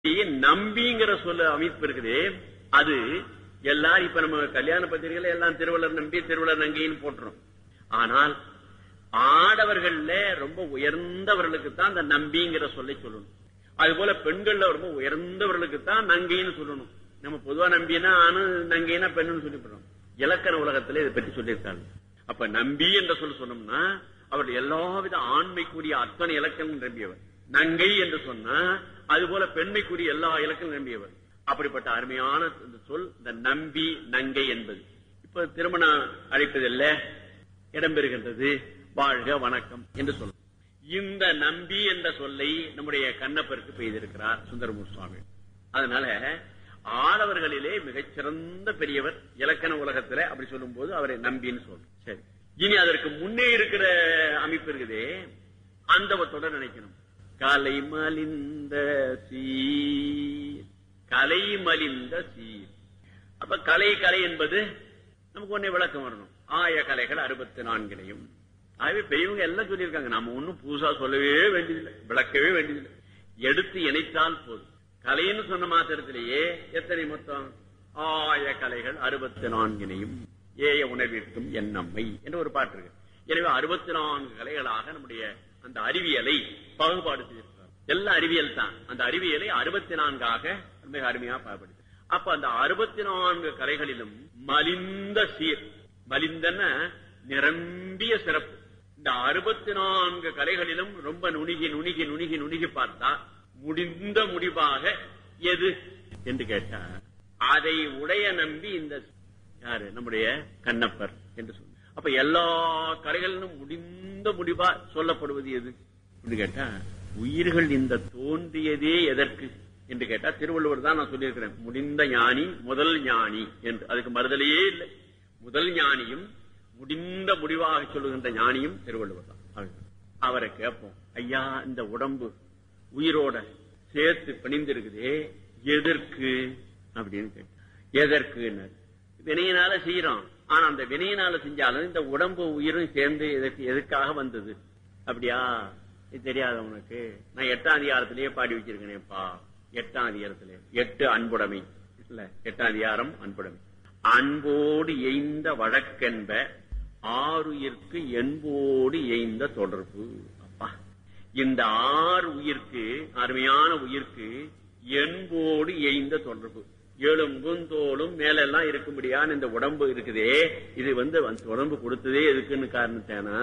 நம்பிங்கிற சொல்ல அமைப்பு இருக்குது அது எல்லாரும் இப்ப நம்ம கல்யாண பத்திரிகையில எல்லாம் திருவள்ளுவர் நம்பி திருவள்ளுவர் நங்கின்னு போட்டுரும் ஆனால் ஆடவர்கள்ல ரொம்ப உயர்ந்தவர்களுக்கு தான் அந்த நம்பிங்கிற சொல்லை சொல்லணும் அது போல பெண்கள்ல ரொம்ப உயர்ந்தவர்களுக்கு தான் நங்கைன்னு சொல்லணும் நம்ம பொதுவா நம்பினா ஆணு நங்கைனா பெண்ணுன்னு சொல்லிவிடுறோம் இலக்கண உலகத்துல இதை பற்றி சொல்லியிருக்காங்க அப்ப நம்பி என்ற சொல் சொன்னோம்னா அவருடைய எல்லாவித ஆண்மைக்குரிய அத்தனை இலக்கணம் நிரம்பியவர் நங்கை என்று சொன்னா அது போல பெண்மைக்குரிய எல்லா இலக்கணம் நிரம்பியவர் அப்படிப்பட்ட அருமையான இந்த சொல் இந்த நம்பி நங்கை என்பது இப்ப திருமணம் அழைப்பதில்ல இடம்பெறுகின்றது வாழ்க வணக்கம் என்று சொல்லும் இந்த நம்பி என்ற சொல்லை நம்முடைய கண்ணப்பருக்கு பெய்திருக்கிறார் சுந்தரமூர் சுவாமி அதனால ஆடவர்களிலே மிகச்சிறந்த பெரியவர் இலக்கண உலகத்துல அப்படி சொல்லும் போது அவரை நம்பின்னு சொல்லும் சரி இனி அதற்கு முன்னே இருக்கிற அமைப்பு இருக்குதே அந்தவத்தோட நினைக்கணும் கலை மலிந்த சீர் கலை மலிந்த சீர் அப்ப கலை கலை என்பது நமக்கு ஒன்னே விளக்கம் வரணும் ஆய கலைகள் அறுபத்தி நான்கிலையும் ஆகவே பெரியவங்க எல்லாம் சொல்லியிருக்காங்க நாம ஒன்னும் புதுசா சொல்லவே வேண்டியதில்லை விளக்கவே வேண்டியதில்லை எடுத்து இணைத்தால் போதும் கலைன்னு சொன்ன மாத்திரத்திலேயே எத்தனை மொத்தம் ஆய கலைகள் அறுபத்தி நான்கினையும் ஏய உணர்விற்கும் எண்ணம்மை என்று ஒரு பாட்டு இருக்கு எனவே அறுபத்தி நான்கு கலைகளாக நம்முடைய அந்த அறிவியலை பாகுபாடு செய்திருக்கிறார் எல்லா அறிவியல் தான் அந்த அறிவியலை அறுபத்தி நான்காக மிக அருமையா பாகுபடுத்தி அப்ப அந்த அறுபத்தி நான்கு கலைகளிலும் மலிந்த சீர் மலிந்தன நிரம்பிய சிறப்பு இந்த அறுபத்தி நான்கு கலைகளிலும் ரொம்ப நுணுகி நுணுகி நுணுகி நுணுகி பார்த்தா முடிந்த முடிவாக எது என்று கேட்டா அதை உடைய நம்பி இந்த யாரு நம்முடைய கண்ணப்பர் என்று சொன்ன அப்ப எல்லா கலைகளிலும் முடிந்த முடிவா சொல்லப்படுவது எது என்று கேட்டா உயிர்கள் இந்த தோன்றியதே எதற்கு என்று கேட்டா திருவள்ளுவர் தான் நான் சொல்லியிருக்கிறேன் முடிந்த ஞானி முதல் ஞானி என்று அதுக்கு மறுதலையே இல்லை முதல் ஞானியும் முடிந்த முடிவாக சொல்லுகின்ற ஞானியும் திருவள்ளுவர் தான் அவரை கேட்போம் ஐயா இந்த உடம்பு உயிரோட சேர்த்து பிணிந்திருக்குதே எதற்கு அப்படின்னு கேட்ட எதற்கு வினையினால செய்யறோம் ஆனா அந்த வினையினால செஞ்சாலும் இந்த உடம்பு உயிரும் சேர்ந்து எதற்கு எதுக்காக வந்தது அப்படியா இது தெரியாத உனக்கு நான் எட்டாம் அதிகாரத்திலேயே பாடி வச்சிருக்கேனேப்பா எட்டாம் அதிகாரத்திலே எட்டு அன்புடைமை இல்ல எட்டாம் அதிகாரம் அன்புடைமை அன்போடு எய்ந்த வழக்கென்ப ஆறுயிர்க்கு என்போடு எய்ந்த தொடர்பு அப்பா இந்த ஆறு உயிர்க்கு அருமையான உயிர்க்கு என்போடு எய்ந்த தொடர்பு எலும்பும் தோலும் மேலெல்லாம் இருக்கும்படியான இந்த உடம்பு இருக்குதே இது வந்து உடம்பு கொடுத்ததே எதுக்குன்னு காரணத்தேனா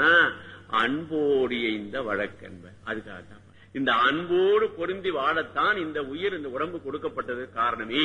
அன்போடு எய்ந்த வழக்கென்ப அதுக்காக தான் இந்த அன்போடு பொருந்தி வாழத்தான் இந்த உயிர் இந்த உடம்பு கொடுக்கப்பட்டது காரணமே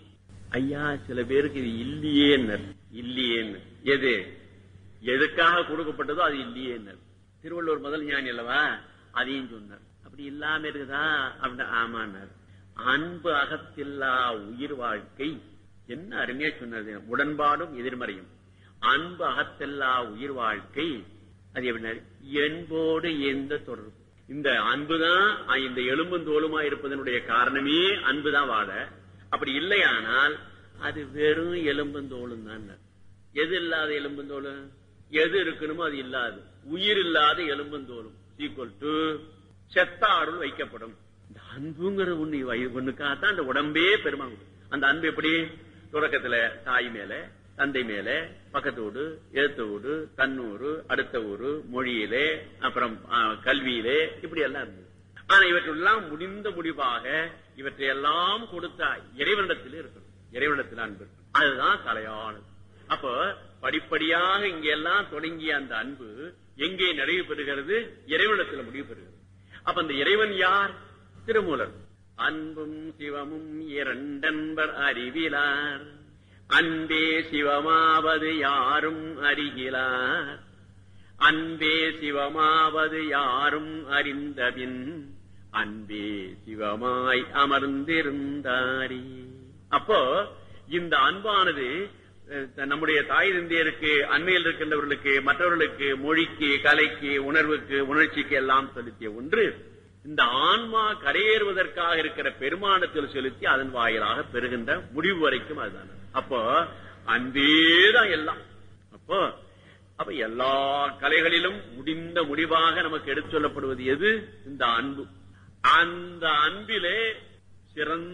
ஐயா சில பேருக்கு இது இல்லையேன்னர் இல்லையேன்னு எது எதுக்காக கொடுக்கப்பட்டதோ அது இல்லையேன்னர் திருவள்ளுவர் முதல் ஞானி அல்லவா அதையும் சொன்னார் அப்படி இல்லாம இருக்குதா அப்படின்னு ஆமான்னார் அன்பு அகத்தில்லா உயிர் வாழ்க்கை என்ன அருமையா சொன்னது உடன்பாடும் எதிர்மறையும் அன்பு அகத்தில்லா உயிர் வாழ்க்கை அது எப்படின்னா என்போடு எந்த தொடர்பு இந்த அன்புதான் இந்த எலும்பும் தோலுமா இருப்பதனுடைய காரணமே அன்புதான் வாழ அப்படி இல்லையானால் அது வெறும் எலும்பும் தோலும் தான் எது இல்லாத எலும்பும் தோலும் எது இருக்கணுமோ அது இல்லாது உயிர் இல்லாத எலும்பும் தோலும் ஈக்குவல் டு செத்தாருள் வைக்கப்படும் இந்த அன்புங்கிற ஒண்ணு ஒண்ணுக்காகத்தான் அந்த உடம்பே பெருமா அந்த அன்பு எப்படி தொடக்கத்துல தாய் மேல தந்தை மேல பக்கத்து வீடு எழுத்த வீடு தன்னூறு அடுத்த ஊரு மொழியிலே அப்புறம் கல்வியிலே இப்படி எல்லாம் இருந்தது ஆனா இவற்றெல்லாம் முடிந்த முடிவாக இவற்றையெல்லாம் கொடுத்த இறைவனிடத்தில் இருக்கணும் இறைவனிடத்தில் அன்பு அதுதான் கலையானது அப்போ படிப்படியாக இங்க எல்லாம் தொடங்கிய அந்த அன்பு எங்கே நிறைவு பெறுகிறது இறைவனிடத்தில் முடிவு பெறுகிறது அப்ப அந்த இறைவன் யார் திருமூலர் அன்பும் சிவமும் இரண்டன்பர் அறிவிலார் அன்பே சிவமாவது யாரும் அறிகிறார் அன்பே சிவமாவது யாரும் அறிந்தபின் அன்பே சிவமாய் அமர்ந்திருந்தாரி அப்போ இந்த அன்பானது நம்முடைய தாய் தந்தையருக்கு அண்மையில் இருக்கின்றவர்களுக்கு மற்றவர்களுக்கு மொழிக்கு கலைக்கு உணர்வுக்கு உணர்ச்சிக்கு எல்லாம் செலுத்திய ஒன்று இந்த ஆன்மா கரையேறுவதற்காக இருக்கிற பெருமானத்தில் செலுத்தி அதன் வாயிலாக பெறுகின்ற முடிவு வரைக்கும் அதுதான் அப்போ அன்பேதான் எல்லாம் அப்போ அப்ப எல்லா கலைகளிலும் முடிந்த முடிவாக நமக்கு எடுத்து சொல்லப்படுவது எது இந்த அன்பு அந்த அன்பிலே சிறந்த